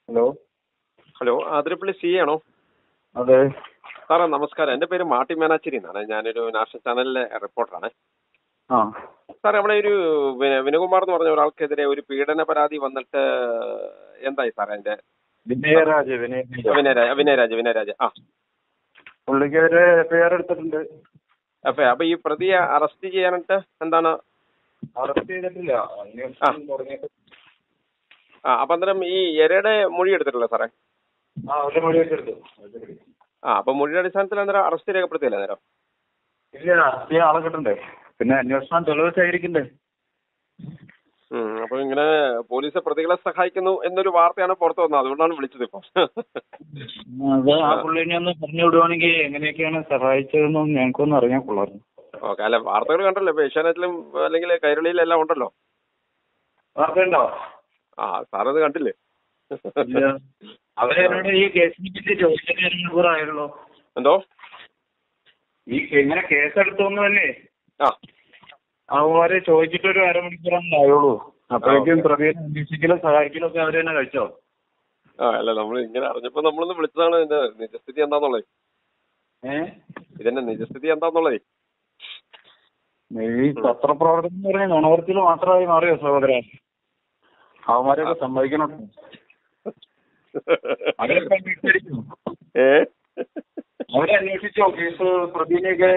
Hello hello Athirappilly C ആണോ അതെ സാറേ നമസ്കാരം എൻ്റെ പേര് മാട്ടി മേനാച്ചിരി എന്നാണ് ഞാനൊരു നാഷണൽ ചാനലിലെ റിപ്പോർട്ടറാണ് ആ സാറേ നമ്മുടെ ഒരു വിന- വിനകുമാർ എന്ന് പറഞ്ഞ ഒരാൾക്കെതിരെ ഒരു പീഡന പരാതി വന്നിട്ട് എന്തായി സാറേ എൻ്റെ വിനയരാജ് വിനയ വിനയരാജ് വിനയരാജ് വിനയരാജ് ആ പുള്ളിക്കെതിരെ എഫ്ഐആർ എടുത്തിട്ടുണ്ട് അപ്പൊ അപ്പൊ ഈ പ്രതിയെ അറസ്റ്റ് ചെയ്യാനായിട്ട് എന്താണ് അറസ്റ്റ് ചെയ്തിട്ടില്ല അന്വേഷണം തുടങ്ങിയിട്ട് ആ അപ്പൊ അന്നേരം ഈ എരയുടെ മൊഴി എടുത്തിട്ടില്ല സാറേ ആ ഒരു മൊഴി വെച്ചെടുത്തു ആ അപ്പൊ മൊഴിയുടെ അടിസ്ഥാനത്തിൽ അന്നേരം അറസ്റ്റ് രേഖപ്പെടുത്തിയില്ല അന്നേരം ഇല്ല അറസ്റ്റ് ചെയ്യാൻ ആളെ കിട്ടണ്ടേ പിന്നെ അന്വേഷണം തെളിവച്ചായിരിക്കണ്ടേ ഉം, അപ്പൊ ഇങ്ങനെ പോലീസ് പ്രതികളെ സഹായിക്കുന്നു എന്നൊരു വാർത്തയാണ് പുറത്തു വന്നത് അതുകൊണ്ടാണ് വിളിച്ചത് ഇപ്പൊ അത് ആ പുള്ളിനെ ഒന്ന് പറഞ്ഞു വിടുവാണെങ്കിൽ എങ്ങനെയൊക്കെയാണ് സഹായിച്ചതെന്നും ഞങ്ങൾക്കൊന്നും അറിയാൻ കൊള്ളായിരുന്നു ഓക്കെ അല്ല വാർത്തകൾ കണ്ടല്ലോ ഇപ്പൊ ഏഷ്യാനെറ്റിലും അല്ലെങ്കിൽ കൈരളിയിലും എല്ലാം ഉണ്ടല്ലോ വാർത്തയുണ്ടോ ആ സാറത് കണ്ടില്ലേ ഇല്ല അവരെന്നോട് ഈ കേസിനെ പറ്റി ചോദിച്ചിട്ട് ഒരു മണിക്കൂറായുള്ളൂ എന്തോ ഈ ഇങ്ങനെ കേസെടുത്തോന്നല്ലേ ആ അവന്മാരെ ചോദിച്ചിട്ട് ഒരു അരമണിക്കൂറായുള്ളൂ അപ്പോഴേക്കും ഓക്കേ. പ്രതിയെ അന്വേഷിക്കലും സഹായിക്കലും ഒക്കെ അവര് തന്നെ കഴിച്ചോ ആ അല്ല നമ്മൾ ഇങ്ങനെ അറിഞ്ഞപ്പോ നമ്മളൊന്ന് വിളിച്ചതാണ് ഇതിന്റെ നിജസ്ഥിതി എന്താന്നുള്ളത് ഏഹ് ഇതിന്റെ നിജസ്ഥിതി എന്താന്നുള്ളത് ഈ പത്രപ്രവർത്തനം എന്ന് പറഞ്ഞാൽ നുണവർത്തിൽ മാത്രമായി മാറിയോ സഹോദര അവന്മാരെയൊക്കെ സമ്മതിക്കണം അവരൊക്കെ അന്വേഷിച്ചിരിക്കും ഏ അവരെ അന്വേഷിച്ചോ കേസ് പ്രതിനെയൊക്കെ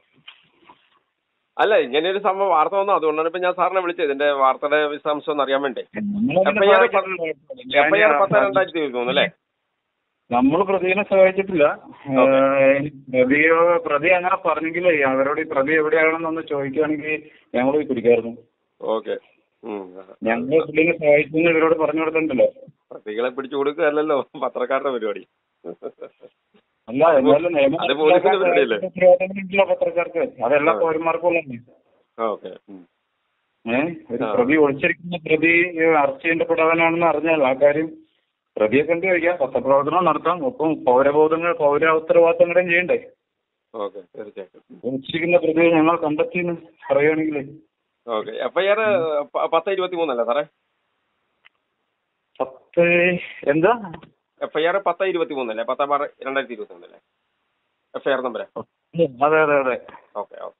അല്ല ഇങ്ങനെ ഒരു സംഭവം വാർത്ത വന്നു അതുകൊണ്ടാണ് ഇപ്പൊ ഞാൻ സാറിനെ വിളിച്ചത് ഇതിന്റെ വാർത്തയുടെ വിശദാംശം ഒന്ന് അറിയാൻ വേണ്ടി എഫ്ഐആർ എഫ്ഐആർ പത്ത് രണ്ടായിരത്തി ഇരുപത്തി മൂന്ന് അല്ലേ നമ്മൾ പ്രതിനെ സഹായിച്ചിട്ടില്ല ഏഹ് പ്രതിയോ പ്രതി അങ്ങനെ പറഞ്ഞെങ്കിലേ അവരോട് ഈ പ്രതി എവിടെയാണെന്നൊന്ന് ചോദിക്കുകയാണെങ്കിൽ ഞങ്ങൾ പോയി പിടിക്കായിരുന്നു ഓക്കെ ഞങ്ങൾ പുള്ളിനെ സഹായിച്ചു ഇവരോട് പറഞ്ഞു കൊടുത്തിട്ടുണ്ടല്ലോ പ്രതികളെ പിടിച്ചു കൊടുക്കുകയല്ലല്ലോ പത്രക്കാരുടെ പരിപാടി അല്ല എന്നാലും നിയമം അത് പോലീസിന്റെ പരിപാടിയല്ലേ? ഉത്തരവാദിത്തമില്ല പത്രക്കാർക്ക് അതെല്ലാ ആ. പൗരന്മാർക്കും ഓക്കെ ഏഹ് ഒരു ആ. പ്രതി ഒളിച്ചിരിക്കുന്ന പ്രതി അറസ്റ്റ് ചെയ്യപ്പെടാനാണെന്ന് അറിഞ്ഞാൽ ആ കാര്യം പ്രതിയെ കണ്ടു കഴിക്കാം പത്രപ്രവർത്തനം നടത്താം ഒപ്പം പൗരബോധങ്ങൾ പൗര ഉത്തരവാദിത്തങ്ങളും ചെയ്യണ്ടേ ഓക്കെ തീർച്ചയായിട്ടും ഒളിച്ചിരിക്കുന്ന പ്രതിയെ ഞങ്ങൾ കണ്ടെത്തിയെന്ന് പറയുകയാണെങ്കിൽ ഓക്കെ എഫ്ഐആർ പത്ത് ഇരുപത്തി മൂന്നല്ലേ സാറേ പത്ത് എന്താ എഫ്ഐആർ പത്ത് ഇരുപത്തി മൂന്നല്ലേ പത്ത് ബാർ രണ്ടായിരത്തി ഇരുപത്തി മൂന്നല്ലേ എഫ്ഐആർ നമ്പർ അതെ അതെ അതെ ഓക്കെ ഓക്കെ